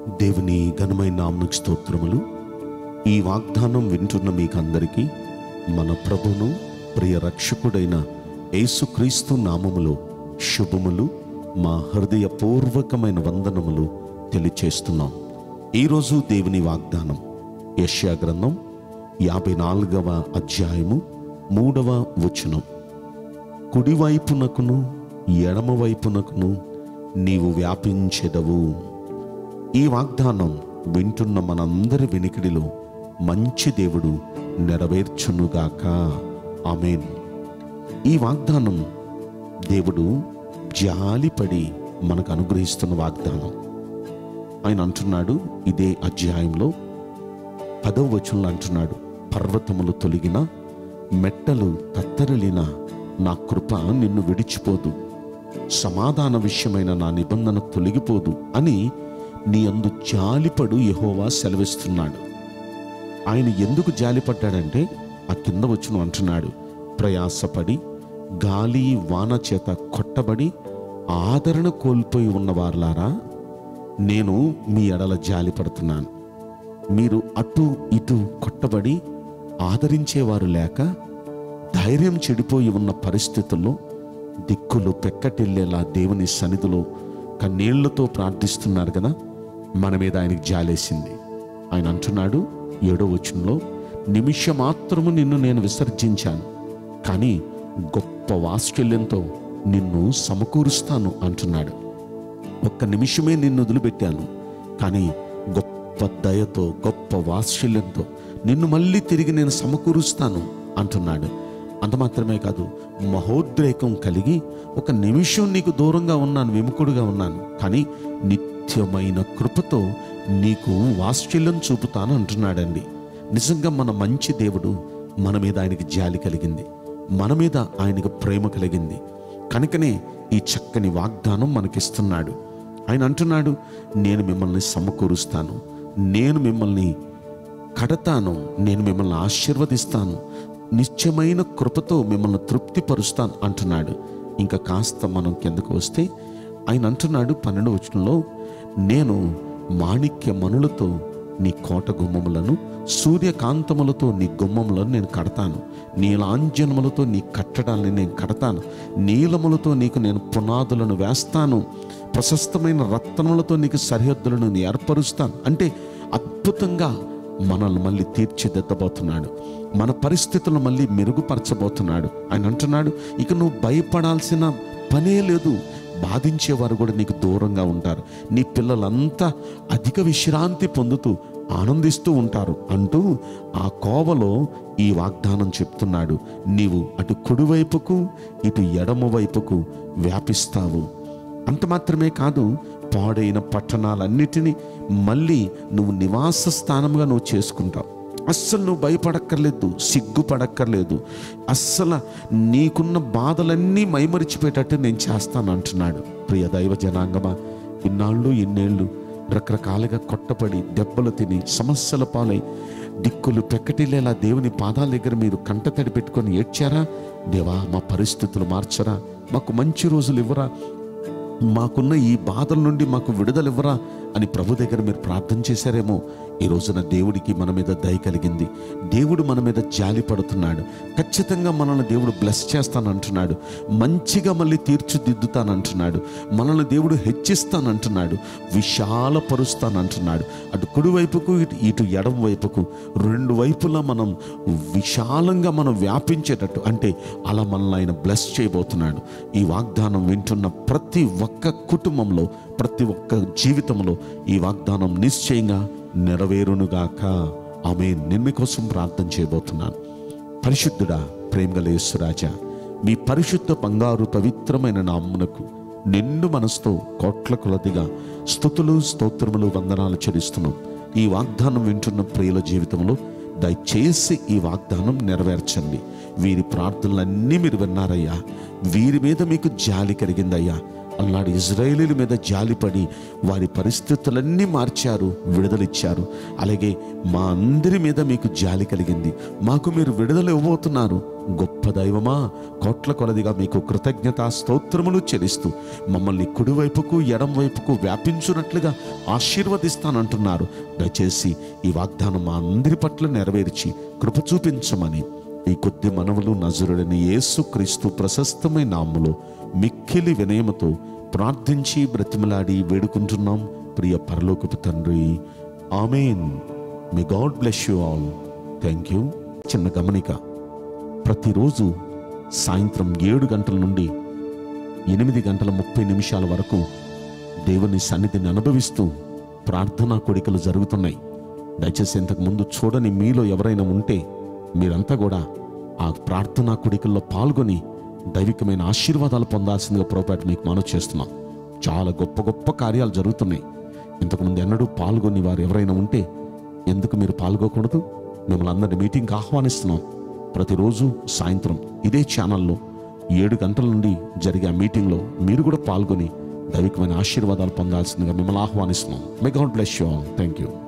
దేవుని ఘనమైన నామకు స్తోత్రములు ఈ వాగ్దానం వింటున్న మీకందరికీ మన ప్రభును ప్రియ రక్షకుడైన యేసుక్రీస్తు నామములో శుభములు మా హృదయపూర్వకమైన వందనములు తెలియచేస్తున్నాం ఈరోజు దేవుని వాగ్దానం యెషయా గ్రంథం యాభై నాలుగవ అధ్యాయము మూడవ వచనం కుడివైపునకును ఎడమవైపునకును నీవు వ్యాపించెదవు ఈ వాగ్దానం వింటున్న మనందరి వినికిడిలో మంచి దేవుడు నెరవేర్చునుగాక ఆమెన్ ఈ వాగ్దానం దేవుడు జాలిపడి మనకు అనుగ్రహిస్తున్న వాగ్దానం ఆయన అంటున్నాడు ఇదే అధ్యాయంలో పదవ వచనంలో అంటున్నాడు పర్వతములు తొలగిన మెట్టలు తత్తరలిన నా కృప నిన్ను విడిచిపోదు సమాధాన విషయమైన నా నిబంధన తొలగిపోదు అని నీ అందు జాలిపడు యహోవా సెలవిస్తున్నాడు ఆయన ఎందుకు జాలిపడ్డాడంటే ఆ కింద వచ్చును అంటున్నాడు ప్రయాసపడి గాలి వాన చేత కొట్టబడి ఆదరణ కోల్పోయి ఉన్నవారులారా నేను మీ ఎడల జాలిపడుతున్నాను మీరు అటు ఇటు కొట్టబడి ఆదరించేవారు లేక ధైర్యం చెడిపోయి ఉన్న పరిస్థితుల్లో దిక్కులు పెక్కటిల్లేలా దేవుని సన్నిధిలో కన్నీళ్లతో ప్రార్థిస్తున్నారు కదా మన మీద ఆయనకి జాలేసింది ఆయన అంటున్నాడు ఏడో వచనంలో నిమిషమాత్రము నిన్ను నేను విసర్జించాను కానీ గొప్ప వాత్సల్యంతో నిన్ను సమకూరుస్తాను అంటున్నాడు ఒక్క నిమిషమే నిన్ను వదిలిపెట్టాను కానీ గొప్ప దయతో గొప్ప వాత్సల్యంతో నిన్ను మళ్ళీ తిరిగి నేను సమకూరుస్తాను అంటున్నాడు అంత మాత్రమే కాదు మహోద్రేకం కలిగి ఒక నిమిషం నీకు దూరంగా ఉన్నాను విముఖుడుగా ఉన్నాను కానీ నిత్యమైన కృపతో నీకు వాత్సల్యం చూపుతాను అంటున్నాడండి నిజంగా మన మంచి దేవుడు మన మీద ఆయనకి జాలి కలిగింది మన మీద ఆయనకు ప్రేమ కలిగింది కనుకనే ఈ చక్కని వాగ్దానం మనకిస్తున్నాడు ఆయన అంటున్నాడు నేను మిమ్మల్ని సమకూరుస్తాను నేను మిమ్మల్ని కడతాను నేను మిమ్మల్ని ఆశీర్వదిస్తాను నిత్యమైన కృపతో మిమ్మల్ని తృప్తిపరుస్తాను అంటున్నాడు ఇంకా కాస్త మనం కిందకు వస్తే ఆయన అంటున్నాడు పన్నెండు వచనంలో నేను మాణిక్య మనులతో నీ కోట గుమ్మములను సూర్యకాంతములతో నీ గుమ్మములను నేను కడతాను నీలాంజనములతో నీ కట్టడాన్ని నేను కడతాను నీలములతో నీకు నేను పునాదులను వేస్తాను ప్రశస్తమైన రత్నములతో నీకు సరిహద్దులను నేను ఏర్పరుస్తాను అంటే అద్భుతంగా మనల్ని మళ్ళీ తీర్చిదిద్దబోతున్నాడు మన పరిస్థితులను మళ్ళీ మెరుగుపరచబోతున్నాడు ఆయన అంటున్నాడు ఇక నువ్వు భయపడాల్సిన పనే లేదు బాధించేవారు కూడా నీకు దూరంగా ఉంటారు నీ పిల్లలంతా అధిక విశ్రాంతి పొందుతూ ఆనందిస్తూ ఉంటారు అంటూ ఆ కోవలో ఈ వాగ్దానం చెప్తున్నాడు నీవు అటు కుడివైపుకు ఇటు ఎడమ వైపుకు వ్యాపిస్తావు అంత మాత్రమే కాదు పాడైన పట్టణాలన్నిటినీ మళ్ళీ నువ్వు నివాస స్థానంగా నువ్వు చేసుకుంటావు అస్సలు నువ్వు భయపడక్కర్లేదు సిగ్గుపడక్కర్లేదు అస్సలు నీకున్న బాధలన్నీ మైమరిచిపోయేటట్టు నేను చేస్తాను అంటున్నాడు ప్రియ దైవ జనాంగమా ఇన్నాళ్ళు ఇన్నేళ్ళు రకరకాలుగా కొట్టబడి దెబ్బలు తిని సమస్యల పాలై దిక్కులు పెక్కటిల్లేలా దేవుని పాదాల దగ్గర మీరు కంటతడి పెట్టుకొని ఏడ్చారా దేవా మా పరిస్థితులు మార్చరా మాకు మంచి రోజులు ఇవ్వరా మాకున్న ఈ బాధల నుండి మాకు విడుదల ఇవ్వరా అని ప్రభు దగ్గర మీరు ప్రార్థన చేశారేమో ఈ రోజున దేవుడికి మన మీద దయ కలిగింది దేవుడు మన మీద జాలి పడుతున్నాడు ఖచ్చితంగా మనల్ని దేవుడు బ్లెస్ చేస్తానంటున్నాడు మంచిగా మళ్ళీ తీర్చిదిద్దుతానంటున్నాడు మనల్ని దేవుడు హెచ్చిస్తానంటున్నాడు విశాలపరుస్తానంటున్నాడు అటు కుడివైపుకు ఇటు ఇటు ఎడం వైపుకు రెండు వైపులా మనం విశాలంగా మనం వ్యాపించేటట్టు అంటే అలా మనల్ని ఆయన బ్లెస్ చేయబోతున్నాడు ఈ వాగ్దానం వింటున్న ప్రతి ఒక్క కుటుంబంలో ప్రతి ఒక్క జీవితంలో ఈ వాగ్దానం నిశ్చయంగా నెరవేరునుగాక ఆమె నేను మీకోసం ప్రార్థన చేయబోతున్నాను పరిశుద్ధుడా ప్రేమగలేశ్వరాజా మీ పరిశుద్ధ బంగారు పవిత్రమైన నామ్మునకు నిండు మనసుతో కోట్ల కొలదిగా స్థుతులు స్తోత్రములు వందనాలు చెల్లిస్తున్నాం ఈ వాగ్దానం వింటున్న ప్రియుల జీవితంలో దయచేసి ఈ వాగ్దానం నెరవేర్చండి వీరి ప్రార్థనలన్నీ మీరు విన్నారయ్యా వీరి మీద మీకు జాలి కలిగిందయ్యా అలనాడు ఇజ్రాయేలీల మీద జాలిపడి వారి పరిస్థితులన్నీ మార్చారు విడుదలిచ్చారు అలాగే మా అందరి మీద మీకు జాలి కలిగింది మాకు మీరు విడుదల ఇవ్వబోతున్నారు గొప్ప దైవమా కోట్ల కొలదిగా మీకు కృతజ్ఞత స్తోత్రములు చెల్లిస్తూ మమ్మల్ని కుడివైపుకు ఎడం వైపుకు వ్యాపించున్నట్లుగా ఆశీర్వదిస్తానంటున్నారు దయచేసి ఈ వాగ్దానం మా అందరి పట్ల నెరవేర్చి కృప చూపించమని ఈ కొద్ది మనవులు నజరుడని యేసుక్రీస్తు ప్రశస్తమైన నామములో మిక్కిలి వినయముతో ప్రార్థించి బ్రతిమలాడి వేడుకుంటున్నాం ప్రియ పరలోకపు తండ్రి amen may God bless you all thank you చిన్న గమనిక ప్రతిరోజు సాయంత్రం ఏడు గంటల నుండి ఎనిమిది గంటల ముప్పై నిమిషాల వరకు దేవుని సన్నిధిని అనుభవిస్తూ ప్రార్థనా కోడికలు జరుగుతున్నాయి దయచేసి ఇంతకు ముందు చూడని మీలో ఎవరైనా ఉంటే మీరంతా కూడా ఆ ప్రార్థనా కోడికల్లో పాల్గొని దైవికమైన ఆశీర్వాదాలు పొందాల్సిందిగా పొరపాటు మీకు మనవి చేస్తున్నాం చాలా గొప్ప గొప్ప కార్యాలు జరుగుతున్నాయి ఇంతకుముందు ఎన్నడూ పాల్గొని వారు ఎవరైనా ఉంటే ఎందుకు మీరు పాల్గొకూడదు మిమ్మల్ని అందరినీ మీటింగ్కి ఆహ్వానిస్తున్నాం ప్రతిరోజు సాయంత్రం ఇదే ఛానల్లో ఏడు గంటల నుండి జరిగే ఆ మీటింగ్లో మీరు కూడా పాల్గొని దైవికమైన ఆశీర్వాదాలు పొందాల్సిందిగా మిమ్మల్ని ఆహ్వానిస్తున్నాం may God bless you all thank you